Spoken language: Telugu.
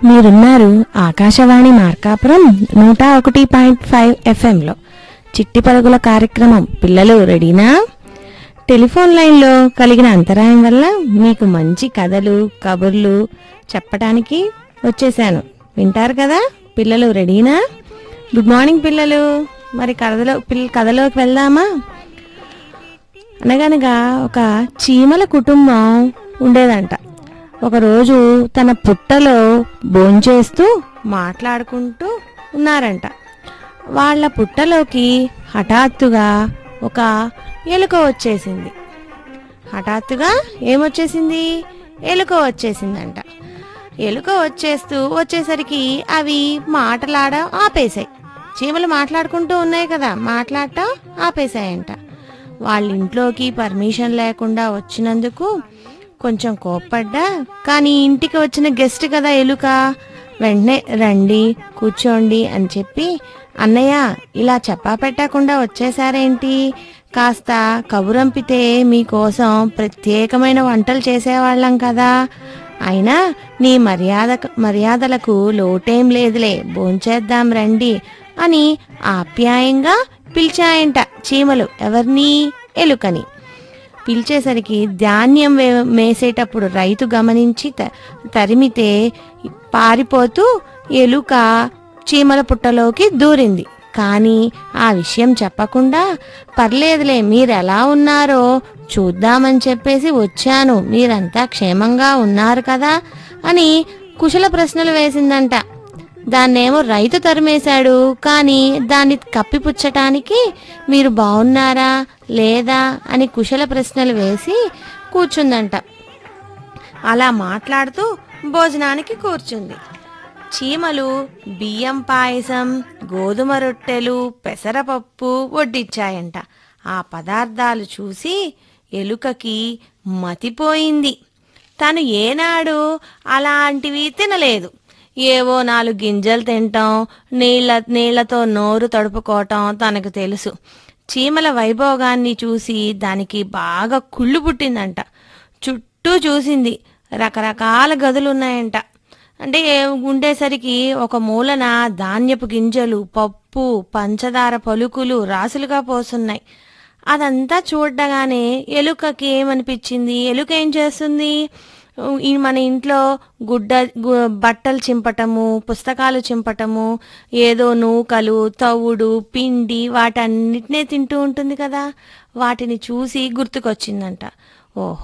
మీరున్నారు ఆకాశవాణి మార్కాపురం నూట ఒకటి పాయింట్ ఫైవ్ ఎఫ్ఎంలో చిట్టి పరుగుల కార్యక్రమం పిల్లలు రెడీనా టెలిఫోన్ లైన్లో కలిగిన అంతరాయం వల్ల మీకు మంచి కథలు కబుర్లు చెప్పడానికి వచ్చేసాను వింటారు కదా పిల్లలు రెడీనా గుడ్ మార్నింగ్ పిల్లలు మరి కథలో పిల్ల కథలోకి వెళ్దామా అనగనగా ఒక చీమల కుటుంబం ఉండేదంట ఒకరోజు తన పుట్టలో భోంచేస్తూ మాట్లాడుకుంటూ ఉన్నారంట వాళ్ళ పుట్టలోకి హఠాత్తుగా ఒక ఎలుక వచ్చేసింది హఠాత్తుగా ఏమొచ్చేసింది ఎలుక వచ్చేసిందంట ఎలుక వచ్చేస్తూ వచ్చేసరికి అవి మాటలాడడం ఆపేశాయి చీమలు మాట్లాడుకుంటూ ఉన్నాయి కదా మాట్లాడటం ఆపేశాయంట వాళ్ళ ఇంట్లోకి పర్మిషన్ లేకుండా వచ్చినందుకు కొంచెం కోప్పడ్డా కానీ ఇంటికి వచ్చిన గెస్ట్ కదా ఎలుక వెంటనే రండి కూర్చోండి అని చెప్పి అన్నయ్య ఇలా చెప్పా పెట్టకుండా వచ్చేసారేంటి కాస్త కబురంపితే మీకోసం ప్రత్యేకమైన వంటలు చేసేవాళ్ళం కదా అయినా నీ మర్యాద మర్యాదలకు లోటేం లేదులే భోంచేద్దాం రండి అని ఆప్యాయంగా పిలిచాయంట చీమలు ఎవరిని ఎలుకని పిలిచేసరికి ధాన్యం వే- మేసేటప్పుడు రైతు గమనించి త- తరిమితే పారిపోతూ ఎలుక చీమల పుట్టలోకి దూరింది కానీ ఆ విషయం చెప్పకుండా పర్లేదులే మీరెలా ఉన్నారో చూద్దామని చెప్పేసి వచ్చాను మీరంతా క్షేమంగా ఉన్నారు కదా అని కుశల ప్రశ్నలు వేసిందంట దాన్నేమో రైతు తరిమేశాడు కానీ దాన్ని కప్పిపుచ్చటానికి మీరు బాగున్నారా లేదా అని కుశల ప్రశ్నలు వేసి కూర్చుందంట అలా మాట్లాడుతూ భోజనానికి కూర్చుంది చీమలు బియ్యం పాయసం గోధుమ రొట్టెలు పెసరపప్పు వడ్డిచ్చాయంట ఆ పదార్థాలు చూసి ఎలుకకి మతిపోయింది తను ఏనాడు అలాంటివి తినలేదు ఏవో నాలుగు గింజలు తింటాం నీళ్ళ నీళ్లతో నోరు తడుపుకోవటం తనకు తెలుసు చీమల వైభోగాన్ని చూసి దానికి బాగా కుళ్ళు పుట్టిందంట చుట్టూ చూసింది రకరకాల గదులున్నాయంట అంటే ఉండేసరికి ఒక మూలన ధాన్యపు గింజలు పప్పు పంచదార పలుకులు రాసులుగా పోసున్నాయి అదంతా చూడగానే ఎలుకకి ఏమనిపించింది ఎలుక ఏం చేస్తుంది ఈ మన ఇంట్లో గుడ్డ గు- బట్టలు చింపటము పుస్తకాలు చింపటము ఏదో నూకలు తవుడు పిండి వాటన్నిటినే తింటూ ఉంటుంది కదా వాటిని చూసి గుర్తుకొచ్చిందంట ఓహో